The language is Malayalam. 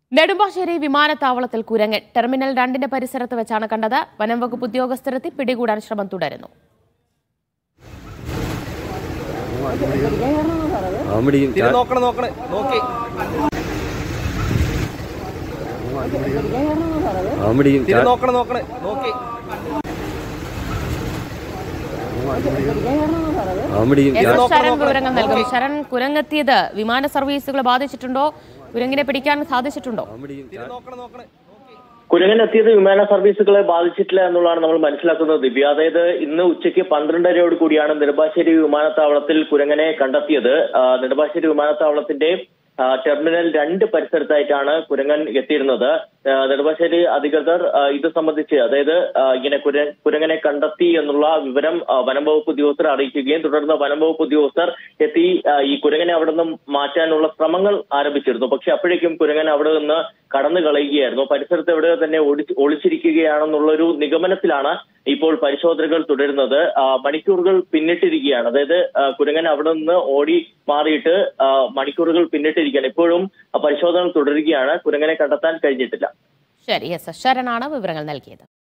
നെടുമ്പാശ്ശേരി വിമാനത്താവളത്തിൽ കുരങ്ങൻ ടെർമിനൽ രണ്ടിന്റെ പരിസരത്ത് വെച്ചാണ് കണ്ടത് വനം വകുപ്പ് ഉദ്യോഗസ്ഥരെത്തി പിടികൂടാൻ ശ്രമം തുടരുന്നു അവൻ പിടിക്കും തിരി നോക്കണം നോക്കണേ നോക്കി അവൻ പിടിക്കും തിരി നോക്കണം നോക്കണേ നോക്കി അവൻ പിടിക്കും എസ് എസ് നോക്കണം, ശരൺ നോക്കണം. വിവരങ്ങൾ നൽകും നോക്കി. ശരൺ കുരങ്ങെത്തിയത് വിമാന സർവീസുകൾ ബാധിച്ചിട്ടുണ്ടോ കുരങ്ങിനെ പിടിക്കാൻ സാധിച്ചിട്ടുണ്ടോ അവൻ പിടിക്കും തിരി നോക്കണം നോക്കണേ നോക്കി കുരങ്ങൻ എത്തിയത് വിമാന സർവീസുകളെ ബാധിച്ചിട്ടില്ല എന്നുള്ളതാണ് നമ്മൾ മനസ്സിലാക്കുന്നത് ദിവ്യ അതായത് ഇന്ന് ഉച്ചയ്ക്ക് പന്ത്രണ്ടരയോട് കൂടിയാണ് നെടുമ്പാശ്ശേരി വിമാനത്താവളത്തിൽ കുരങ്ങനെ കണ്ടെത്തിയത് ആ, നെടുമ്പാശ്ശേരി വിമാനത്താവളത്തിന്റെ ആ, ടെർമിനൽ രണ്ട് പരിസരത്തായിട്ടാണ് കുരങ്ങൻ എത്തിയിരുന്നത് ആ, നെടുമ്പാശ്ശേരി അധികൃതർ ആ, ഇത് സംബന്ധിച്ച് അതായത് ആ, ഇങ്ങനെ കുര- കുരങ്ങനെ കണ്ടെത്തി എന്നുള്ള വിവരം ആ, വനം വകുപ്പ് ഉദ്യോഗസ്ഥരെ അറിയിക്കുകയും തുടർന്ന് വനം വകുപ്പ് ഉദ്യോഗസ്ഥർ എത്തി ആ, ഈ കുരങ്ങനെ അവിടെ നിന്ന് മാറ്റാനുള്ള ശ്രമങ്ങൾ ആരംഭിച്ചിരുന്നു പക്ഷെ അപ്പോഴേക്കും കുരങ്ങൻ അവിടെ നിന്ന് കടന്നു കളയുകയായിരുന്നു പരിസരത്ത് എവിടെയോ തന്നെ ഒളിച്ച് ഒളിച്ചിരിക്കുകയാണെന്നുള്ളൊരു നിഗമനത്തിലാണ് ഇപ്പോൾ പരിശോധനകൾ തുടരുന്നത് ആ, മണിക്കൂറുകൾ പിന്നിട്ടിരിക്കുകയാണ് അതായത് ആ, കുരങ്ങൻ അവിടെ നിന്ന് ഓടി മാറിയിട്ട് ആ, മണിക്കൂറുകൾ പിന്നിട്ടിരിക്കുകയാണ് ഇപ്പോഴും ആ, പരിശോധനകൾ തുടരുകയാണ് കുരങ്ങനെ കണ്ടെത്താൻ കഴിഞ്ഞിട്ടില്ല ശരി എസ് എസ് ശരണാണ് വിവരങ്ങൾ നൽകിയത്